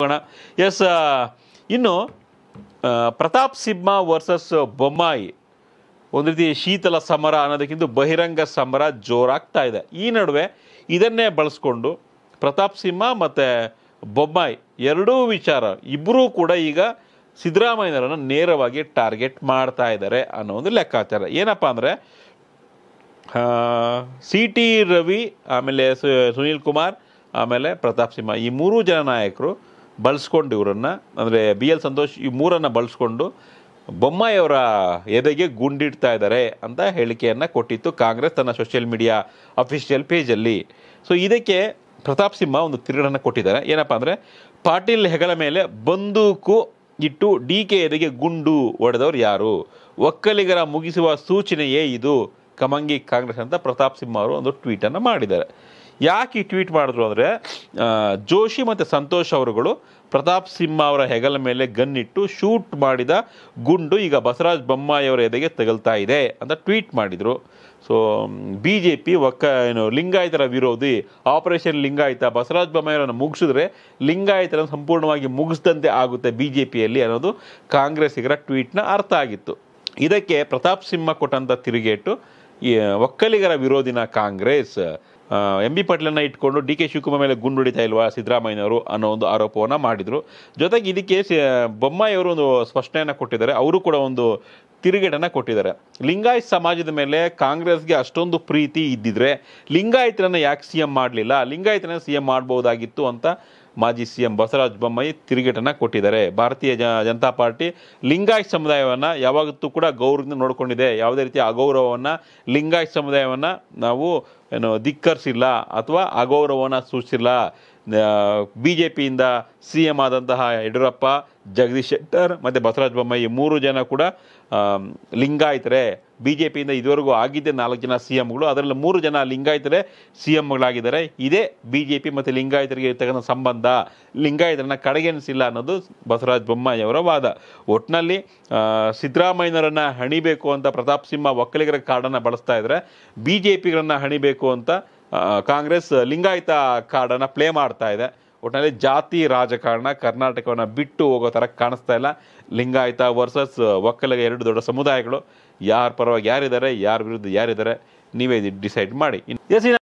S ಇನ್ನು ಆ, ಪ್ರತಾಪ್ ಸಿಂಹ versus Bommai ಒಂದು ರೀತಿ ಶೀತಲ ಸಮರ ಅನ್ನೋದಕ್ಕಿಂತ ಬಹಿರಂಗ ಸಮರ ಜೋರಾಗ್ತಾ ಇದೆ ಈ ನಡುವೆ ಇದನ್ನೇ ಬಳಸ್ಕೊಂಡು ಪ್ರತಾಪ್ ಸಿಂಹ ಮತ್ತು ಬೊಮ್ಮಾಯಿ ಎರಡೂ ವಿಚಾರ ಇಬ್ಬರೂ ಕೂಡ ಈಗ ಸಿದ್ದರಾಮಯ್ಯನವರನ್ನು ನೇರವಾಗಿ ಟಾರ್ಗೆಟ್ ಮಾಡ್ತಾ ಇದ್ದಾರೆ ಅನ್ನೋ ಒಂದು ಲೆಕ್ಕಾಚಾರ ಏನಪ್ಪ ಅಂದರೆ ಸಿ ಟಿ ರವಿ ಆಮೇಲೆ ಸು- ಸುನೀಲ್ ಕುಮಾರ್ ಆಮೇಲೆ ಪ್ರತಾಪ್ ಸಿಂಹ ಈ ಮೂರು ಜನ ನಾಯಕರು ಬಳಸ್ಕೊಂಡು ಇವರನ್ನು ಅಂದರೆ ಬಿ ಎಲ್ ಸಂತೋಷ್ ಈ ಮೂರನ್ನು ಬಳಸ್ಕೊಂಡು ಬೊಮ್ಮಾಯಿಯವರ ಎದೆಗೆ ಗುಂಡಿಡ್ತಾ ಇದ್ದಾರೆ ಅಂತ ಹೇಳಿಕೆಯನ್ನು ಕೊಟ್ಟಿತ್ತು ಕಾಂಗ್ರೆಸ್ ತನ್ನ ಸೋಷಿಯಲ್ ಮೀಡಿಯಾ ಅಫಿಷಿಯಲ್ ಪೇಜಲ್ಲಿ ಸೊ ಇದಕ್ಕೆ ಪ್ರತಾಪ್ ಸಿಂಹ ಒಂದು ತಿರುಗಡನ್ನು ಕೊಟ್ಟಿದ್ದಾರೆ ಏನಪ್ಪ ಅಂದರೆ ಪಾಟೀಲ್ ಹೆಗಲ ಮೇಲೆ ಬಂದೂಕು ಇಟ್ಟು ಡಿ ಕೆ ಎದೆಗೆ ಗುಂಡು ಹೊಡೆದವರು ಯಾರು ಒಕ್ಕಲಿಗರ ಮುಗಿಸುವ ಸೂಚನೆಯೇ ಇದು ಕಮಂಗಿ ಕಾಂಗ್ರೆಸ್ ಅಂತ ಪ್ರತಾಪ್ ಸಿಂಹ ಅವರು ಒಂದು ಟ್ವೀಟನ್ನು ಮಾಡಿದ್ದಾರೆ ಯಾಕೆ ಈ ಟ್ವೀಟ್ ಮಾಡಿದ್ರು ಅಂದರೆ ಜೋಶಿ ಮತ್ತು ಸಂತೋಷ್ ಅವರುಗಳು ಪ್ರತಾಪ್ ಸಿಂಹ ಅವರ ಹೆಗಲ ಮೇಲೆ ಗನ್ನಿಟ್ಟು ಶೂಟ್ ಮಾಡಿದ ಗುಂಡು ಈಗ ಬಸವರಾಜ ಬೊಮ್ಮಾಯಿ ಅವರ ಎದೆಗೆ ತಗಲ್ತಾ ಇದೆ ಅಂತ ಟ್ವೀಟ್ ಮಾಡಿದರು ಸೊ ಬಿ ಜೆ ಪಿ ಒಕ್ಕ ಏನು ಲಿಂಗಾಯತರ ವಿರೋಧಿ ಆಪರೇಷನ್ ಲಿಂಗಾಯತ ಬಸವರಾಜ ಬೊಮ್ಮಾಯಿಯವರನ್ನು ಮುಗಿಸಿದ್ರೆ ಲಿಂಗಾಯತರನ್ನು ಸಂಪೂರ್ಣವಾಗಿ ಮುಗಿಸ್ದಂತೆ ಆಗುತ್ತೆ ಬಿ ಜೆ ಪಿಯಲ್ಲಿ ಅನ್ನೋದು ಕಾಂಗ್ರೆಸ್ಸಿಗರ ಟ್ವೀಟ್ನ ಅರ್ಥ ಆಗಿತ್ತು ಇದಕ್ಕೆ ಪ್ರತಾಪ್ ಸಿಂಹ ಕೊಟ್ಟಂಥ ತಿರುಗೇಟು ಈ ಒಕ್ಕಲಿಗರ ವಿರೋಧಿನ ಕಾಂಗ್ರೆಸ್ ಎಂ ಬಿ ಪಾಟೀಲನ್ನ ಇಟ್ಕೊಂಡು ಡಿ ಕೆ ಶಿವಕುಮಾರ್ ಮೇಲೆ ಗುಂಡು ಹೊಡಿತಾ ಇಲ್ವಾ ಸಿದ್ದರಾಮಯ್ಯನವರು ಅನ್ನೋ ಒಂದು ಆರೋಪವನ್ನು ಮಾಡಿದರು ಜೊತೆಗೆ ಇದಕ್ಕೆ ಸಿ- ಬೊಮ್ಮಾಯಿಯವರು ಒಂದು ಸ್ಪಷ್ಟನೆಯನ್ನು ಕೊಟ್ಟಿದ್ದಾರೆ ಅವರು ಕೂಡ ಒಂದು ತಿರುಗೇಟನ್ನು ಕೊಟ್ಟಿದ್ದಾರೆ ಲಿಂಗಾಯತ್ ಸಮಾಜದ ಮೇಲೆ ಕಾಂಗ್ರೆಸ್ಗೆ ಅಷ್ಟೊಂದು ಪ್ರೀತಿ ಇದ್ದಿದ್ರೆ ಲಿಂಗಾಯತರನ್ನ ಯಾಕೆ ಸಿ ಎಂ ಮಾಡಲಿಲ್ಲ ಲಿಂಗಾಯತರನ್ನ ಸಿ ಎಂ ಮಾಡ್ಬೋದಾಗಿತ್ತು ಅಂತ ಮಾಜಿ ಸಿ ಎಂ ಬಸವರಾಜ ಬೊಮ್ಮಾಯಿ ತಿರುಗೇಟನ್ನು ಕೊಟ್ಟಿದ್ದಾರೆ ಭಾರತೀಯ ಜ ಜನತಾ ಪಾರ್ಟಿ ಲಿಂಗಾಯತ್ ಸಮುದಾಯವನ್ನು ಯಾವತ್ತೂ ಕೂಡ ಗೌರವದಿಂದ ನೋಡಿಕೊಂಡಿದೆ ಯಾವುದೇ ರೀತಿಯ ಅಗೌರವವನ್ನು ಲಿಂಗಾಯತ್ ಸಮುದಾಯವನ್ನು ನಾವು ಏನು ಧಿಕ್ಕರಿಸಿಲ್ಲ ಅಥವಾ ಅಗೌರವವನ್ನು ಸೂಚಿಸಿಲ್ಲ ಬಿ ಜೆ ಪಿಯಿಂದ ಸಿ ಎಂ ಆದಂತಹ ಯಡಿಯೂರಪ್ಪ ಜಗದೀಶ್ ಶೆಟ್ಟರ್ ಮತ್ತು ಬಸವರಾಜ ಬೊಮ್ಮಾಯಿ ಈ ಮೂರು ಜನ ಕೂಡ ಆಮ್, ಲಿಂಗಾಯತರೇ ಬಿ ಜೆ ಪಿಯಿಂದ ಇದುವರೆಗೂ ಆಗಿದ್ದೆ ನಾಲ್ಕು ಜನ ಸಿ ಎಂಗಳು ಅದರಲ್ಲಿ ಮೂರು ಜನ ಲಿಂಗಾಯತರೇ ಸಿ ಎಂಗಳಾಗಿದ್ದಾರೆ ಇದೇ ಬಿ ಜೆ ಪಿ ಮತ್ತು ಲಿಂಗಾಯತರಿಗೆ ಇರ್ತಕ್ಕಂಥ ಸಂಬಂಧ ಲಿಂಗಾಯತರನ್ನ ಕಡೆಗಣಿಸಿಲ್ಲ ಅನ್ನೋದು ಬಸವರಾಜ ಬೊಮ್ಮಾಯಿ ಅವರ ವಾದ ಒಟ್ಟಿನಲ್ಲಿ ಆ, ಸಿದ್ದರಾಮಯ್ಯನವರನ್ನ ಹಣಿಬೇಕು ಅಂತ ಪ್ರತಾಪ್ ಸಿಂಹ ಒಕ್ಕಲಿಗರ ಕಾರ್ಡನ್ನು ಬಳಸ್ತಾ ಇದ್ರೆ ಬಿ ಜೆ ಪಿಗಳನ್ನ ಹಣಿಬೇಕು ಅಂತ ಆ, ಕಾಂಗ್ರೆಸ್ ಲಿಂಗಾಯತ ಕಾರ್ಡನ್ನು ಪ್ಲೇ ಮಾಡ್ತಾ ಇದೆ ಒಟ್ಟಿನಲ್ಲಿ ಜಾತಿ ರಾಜಕಾರಣ ಕರ್ನಾಟಕವನ್ನು ಬಿಟ್ಟು ಹೋಗೋ ಥರ ಕಾಣಿಸ್ತಾ ಇಲ್ಲ ಲಿಂಗಾಯತ ವರ್ಸಸ್ ಒಕ್ಕಲಿಗ ಎರಡು ದೊಡ್ಡ ಸಮುದಾಯಗಳು ಯಾರ ಪರವಾಗಿ ಯಾರಿದ್ದಾರೆ ಯಾರ ವಿರುದ್ಧ ಯಾರಿದ್ದಾರೆ ನೀವೇ ಡಿಸೈಡ್ ಮಾಡಿ ಎಸ್